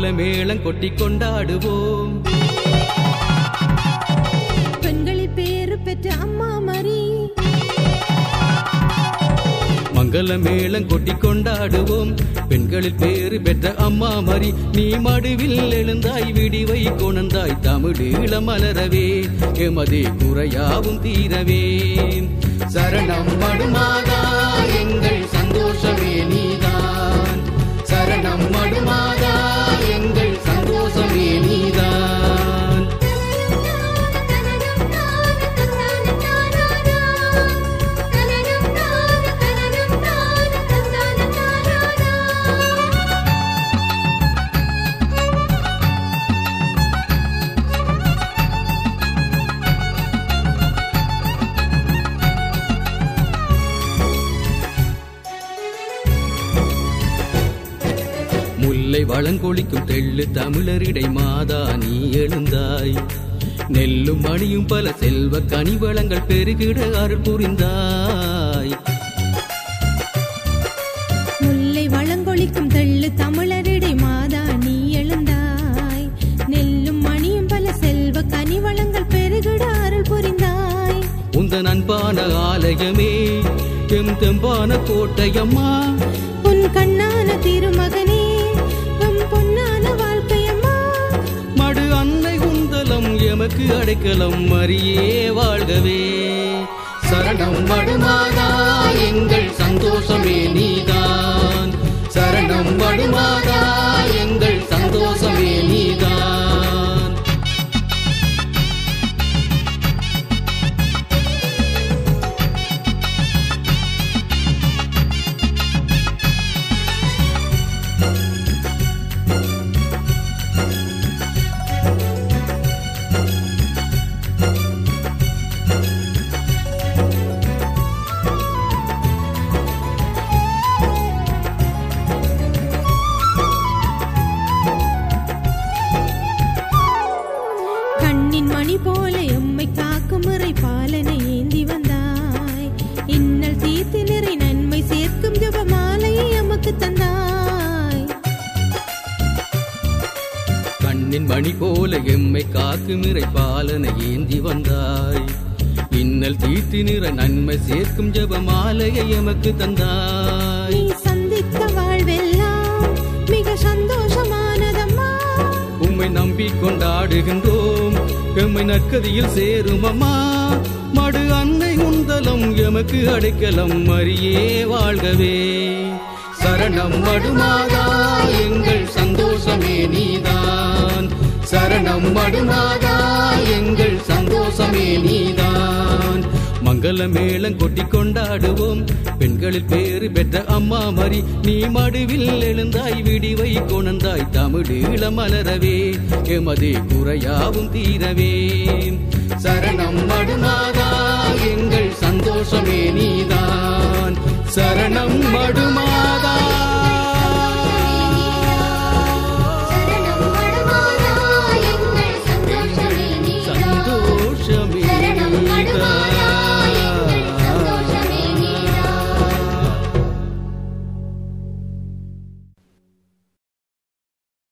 மங்கள மேளம் கொட்டி கொண்டாடுவோம் பெண்களில் பேறு பெற்ற அம்மா மரி மங்கள மேளம் கொட்டி கொண்டாடுவோம் பெண்களில் பேறு பெற்ற அம்மா மரி நீ மடுவில் எழுந்தாய் விடிவை கொணந்தாய் தமிழீழ மலரவே எமதே குறையாவும் தீரவே சரணம் மடுமாதா எங்கள் சந்தோஷமே நீதான் சரணம் மடுமாதா எங்கள் சந்தோஷமே நீதான் முல்லை வளங்கொழிக்கும் தெள்ளு தமிழரிடை மாதா நீ எழுந்தாய் நெல்லும் மணியும் பல செல்வ கனிவளங்கள் பெருகிட அருள் புரிந்தாய் முல்லை வளங்கொழிக்கும் தெள்ளு தமிழரிடை மாதா நீ எழுந்தாய் நெல்லும் மணியும் பல செல்வ கனிவளங்கள் பெருகிட அருள் புரிந்தாய் உந்தன் அன்பான ஆலயமே எம் தெம்பான கோட்டையம்மா உன் கண்ணான திருமகனே உன் பொன்னான வாழ்க்கையம்மா மடு அன்னை உந்தலம் எமக்கு அடைக்கலம் மரியே வாழ்கவே சரணம் மடுமாதா எங்கள் சந்தோஷமே நீதான் சரணம் மடுமாதா எங்கள் சந்தோஷமே நீதான் கண்ணின் மணி போல எம்மை காக்கும் இறை பாலனை ஏந்தி வந்தாய் இன்னல் தீர்த்து நிறை நன்மை சேர்க்கும் ஜப மாலையை எமக்கு தந்தாய் கண்ணின் மணி போல எம்மை காக்கும் இறை பாலனை ஏந்தி வந்தாய் இன்னல் தீர்த்து நிற நன்மை சேர்க்கும் ஜப மாலையை எமக்கு தந்தாய் நீ சந்தித்த வாழ்வெல்லாம் மிக சந்தோஷமானதம்மா உம்மை நம்பி கொண்டாடுகின்றோம் எம்மை நற்கதியில் சேரும் அம்மா மடு அன்னை உந்தலம் எமக்கு அடைக்கலம் மரியே வாழ்கவே சரணம் மடுமாதா எங்கள் சந்தோஷமே நீதான் சரணம் மடுமாதா எங்கள் சந்தோஷமே நீதான் மங்கள மேளம் கொட்டி கொண்டாடுவோம் பெண்களில் பேறு பெற்ற அம்மா மரி நீ மடுவில் எழுந்தாய் விடிவை கொணந்தாய் தமிழீழ மலரவே எமதே குறையாவும் தீரவே சரணம் மடுமாதா எங்கள் சந்தோஷமே நீதான் சரணம் மடுமாதா